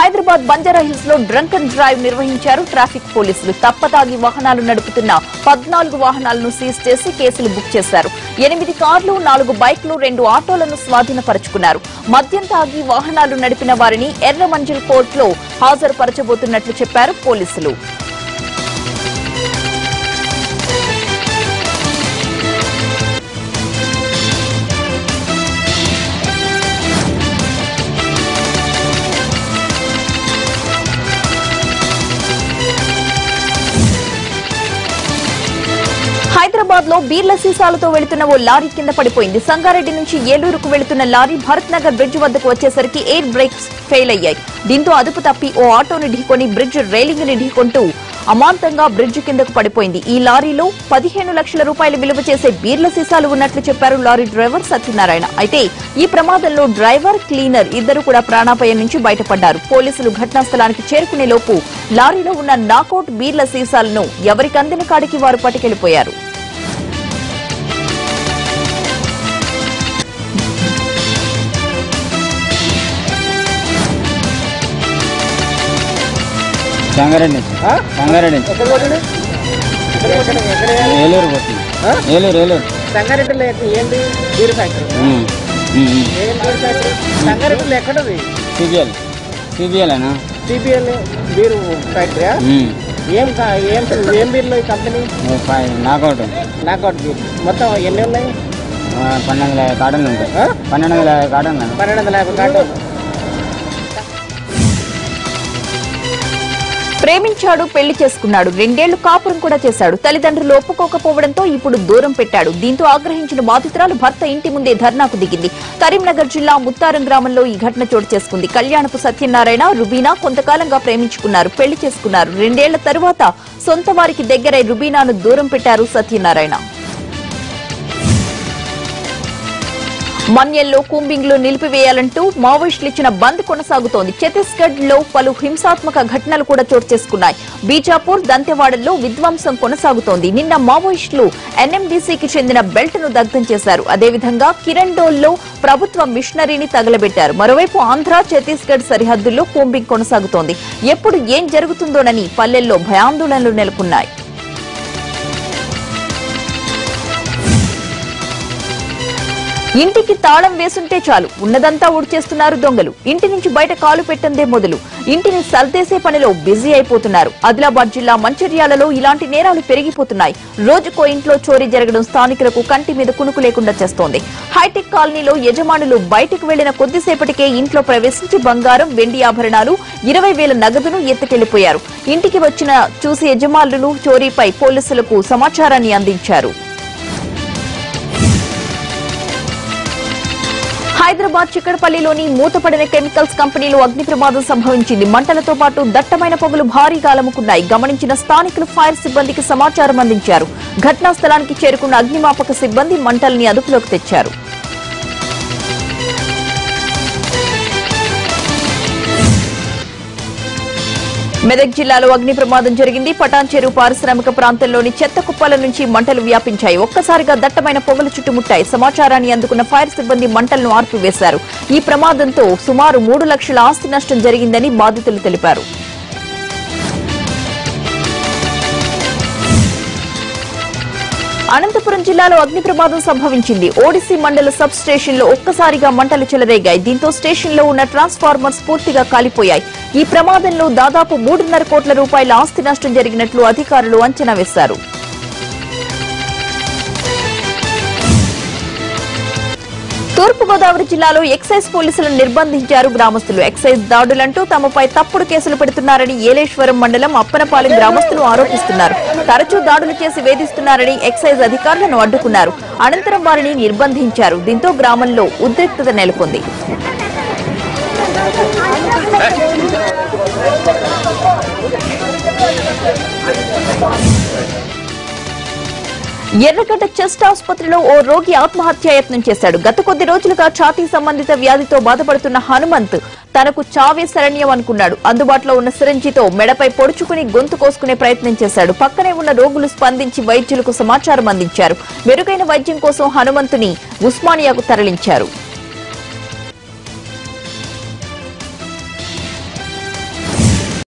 Hyderabad Banjara Hills లో drunk and drive నిర్వహించారు traffic పోలీసులు తప్పతాగి వాహనాలు నడుపుతున్న పద్నాలుగు వాహనాలను సీజ్ చేసి కేసులు బుక్ చేశారు ఎనిమిది కార్లు నాలుగు బైక్లు రెండు ఆటోలను స్వాధీనపరుచుకున్నారు మద్యం తాగి వాహనాలు నడిపిన వారిని ఎర్రమంజిల్ కోర్టులో హాజరుపరచబోతున్నట్లు చెప్పారు పోలీసులు హైదరాబాద్ లో బీర్ల సీసాలతో వెళుతున్న ఓ లారీ కింద పడిపోయింది సంగారెడ్డి నుంచి ఏలూరుకు వెళుతున్న లారీ భరత్ నగర్ బ్రిడ్జ్ వద్దకు వచ్చేసరికి ఎయిర్ బ్రేక్స్ ఫెయిల్ అయ్యాయి దీంతో అదుపు తప్పి ఓ ఆటోని ఢీకొని బ్రిడ్జ్ రైలింగ్ ని ఢీకొంటూ అమాంతంగా బ్రిడ్జ్ కిందకు పడిపోయింది ఈ లారీలో పదిహేను లక్షల రూపాయలు విలువ చేసే బీర్ల సీసాలు ఉన్నట్లు చెప్పారు లారీ డ్రైవర్ సత్యనారాయణ అయితే ఈ ప్రమాదంలో డ్రైవర్ క్లీనర్ ఇద్దరు కూడా ప్రాణాపాయం నుంచి బయటపడ్డారు పోలీసులు ఘటనా స్థలానికి చేరుకునే లోపు లారీలో ఉన్న నాకౌట్ బీర్ల సీసాలను ఎవరికి అందిన కాడికి వారు పట్టుకెళ్లిపోయారు సంగారెడ్డి నుంచి ఆ? సంగారెడ్డి నుంచి ఎక్కడ పోతుంది ఎక్కడ ఎక్కడ ఎక్కడ ఏలూరు పోతుంది ఆ? ఏలూరు ఏలూరు సంగారెడ్డిలో ఎక్క- ఏంటి బీర్ ఫ్యాక్టరీ ఉమ్, ఉమ్, ఉమ్. ఏం బీర్ ఫ్యాక్టరీ సంగారెడ్డిలో ఎక్కడది సిబిఎల్ సిబిఎల్ అనా సిపిఎల్ బీరు ఫ్యాక్టరీయా ఉమ్. ఏం కా- ఏం ఏం బీర్లు ఈ కంపెనీ ఓ ఫైవ్ నాకౌట్ నాకౌట్ బీర్ మొత్తం ఎన్ని ఉన్నాయి ఆ, పన్నెండు వందల యాభై కార్టన్లు ఉంటాయి ఆ? పన్నెండు వందల యాభై కార్టన్లు అన్న. పన్నెండు వందల యాభై కార్టూన్ ప్రేమించాడు పెళ్లి చేసుకున్నాడు రెండేళ్లు కాపురం కూడా చేశాడు తల్లిదండ్రులు ఒప్పుకోకపోవడంతో ఇప్పుడు దూరం పెట్టాడు దీంతో ఆగ్రహించిన బాధితురాలు భర్త ఇంటి ముందే ధర్నాకు దిగింది కరీంనగర్ జిల్లా ముత్తారం గ్రామంలో ఈ ఘటన చోటు చేసుకుంది కళ్యాణపు సత్యనారాయణ రుబీనా కొంతకాలంగా ప్రేమించుకున్నారు పెళ్లి చేసుకున్నారు రెండేళ్ల తరువాత సొంత వారికి దగ్గరై రుబీనాను దూరం పెట్టారు సత్యనారాయణ మన్యంలో కూంబింగ్ లో నిలిపివేయాలంటూ మావోయిస్టులు ఇచ్చిన బంద్ కొనసాగుతోంది ఛత్తీస్గఢ్ లో పలు హింసాత్మక ఘటనలు కూడా చోటు చేసుకున్నాయి బీజాపూర్ దంతెవాడల్లో విధ్వంసం కొనసాగుతోంది నిన్న మావోయిస్టులు ఎన్ఎండీసీకి చెందిన బెల్ట్ ను దగ్ధం చేశారు అదేవిధంగా కిరణ్డోల్లో ప్రభుత్వ మిషనరీని తగలబెట్టారు మరోవైపు ఆంధ్ర ఛత్తీస్గఢ్ సరిహద్దుల్లో కూంబింగ్ కొనసాగుతోంది ఎప్పుడు ఏం జరుగుతుందోనని పల్లెల్లో భయాందోళనలు నెలకొన్నాయి ఇంటికి తాళం వేసుంటే చాలు ఉన్నదంతా ఊడ్చేస్తున్నారు దొంగలు ఇంటి నుంచి బయట కాలు పెట్టందే మొదలు ఇంటిని సర్దేసే పనిలో బిజీ అయిపోతున్నారు ఆదిలాబాద్ జిల్లా మంచిర్యాలలో ఇలాంటి నేరాలు పెరిగిపోతున్నాయి రోజుకో ఇంట్లో చోరీ జరగడం స్థానికులకు కంటి మీద కునుకు లేకుండా చేస్తోంది హైటెక్ కాలనీలో యజమానులు బయటకు వెళ్లిన కొద్దిసేపటికే ఇంట్లో ప్రవేశించి బంగారం వెండి ఆభరణాలు ఇరవై వేల నగదును ఎత్తుకెళ్లిపోయారు ఇంటికి వచ్చిన చూసి యజమానులు చోరీపై పోలీసులకు సమాచారాన్ని అందించారు హైదరాబాద్ చిక్కడపల్లిలోని మూతపడిన కెమికల్స్ కంపెనీలో అగ్ని ప్రమాదం సంభవించింది మంటలతో పాటు దట్టమైన పొగలు భారీగా అలముకున్నాయి గమనించిన స్థానికులు ఫైర్ సిబ్బందికి సమాచారం అందించారు ఘటనా స్థలానికి చేరుకున్న అగ్నిమాపక సిబ్బంది మంటల్ని అదుపులోకి తెచ్చారు మెదక్ జిల్లాలో అగ్ని ప్రమాదం జరిగింది పటాన్ చెరువు పారిశ్రామిక ప్రాంతంలోని చెత్త కుప్పల నుంచి మంటలు వ్యాపించాయి ఒక్కసారిగా దట్టమైన పొగలు చుట్టుముట్టాయి సమాచారాన్ని అందుకున్న ఫైర్ సిబ్బంది మంటలను ఆర్పివేశారు ఈ ప్రమాదంతో సుమారు మూడు లక్షల ఆస్తి నష్టం జరిగిందని బాధితులు తెలిపారు అనంతపురం జిల్లాలో అగ్ని ప్రమాదం సంభవించింది ఓడిసి మండల సబ్ స్టేషన్ లో ఒక్కసారిగా మంటలు చెలరేగాయి దీంతో స్టేషన్ లో ఉన్న ట్రాన్స్ఫార్మర్స్ పూర్తిగా కాలిపోయాయి ఈ ప్రమాదంలో దాదాపు మూడున్నర కోట్ల రూపాయల ఆస్తి నష్టం జరిగినట్లు అధికారులు అంచనా వేశారు తూర్పుగోదావరి జిల్లాలో ఎక్సైజ్ పోలీసులను నిర్బంధించారు గ్రామస్తులు ఎక్సైజ్ దాడులంటూ తమపై తప్పుడు కేసులు పెడుతున్నారని ఏలేశ్వరం మండలం అప్పనపాలెం గ్రామస్తులు ఆరోపిస్తున్నారు తరచూ దాడులు చేసి వేధిస్తున్నారని ఎక్సైజ్ అధికారులను అడ్డుకున్నారు అనంతరం వారిని నిర్బంధించారు దీంతో గ్రామంలో ఉద్రిక్తత నెలకొంది ఎర్రగడ్డ చెస్ట్ ఆసుపత్రిలో ఓ రోగి ఆత్మహత్యాయత్నం చేశాడు గత కొద్ది రోజులుగా ఛాతీ సంబంధిత వ్యాధితో బాధపడుతున్న హనుమంత్ తనకు చావే శరణ్యం అనుకున్నాడు అందుబాటులో ఉన్న సిరంజితో మెడపై పొడుచుకుని గొంతు కోసుకునే ప్రయత్నం చేశాడు పక్కనే ఉన్న రోగులు స్పందించి వైద్యులకు సమాచారం అందించారు మెరుగైన వైద్యం కోసం హనుమంతుని ఉస్మానియాకు తరలించారు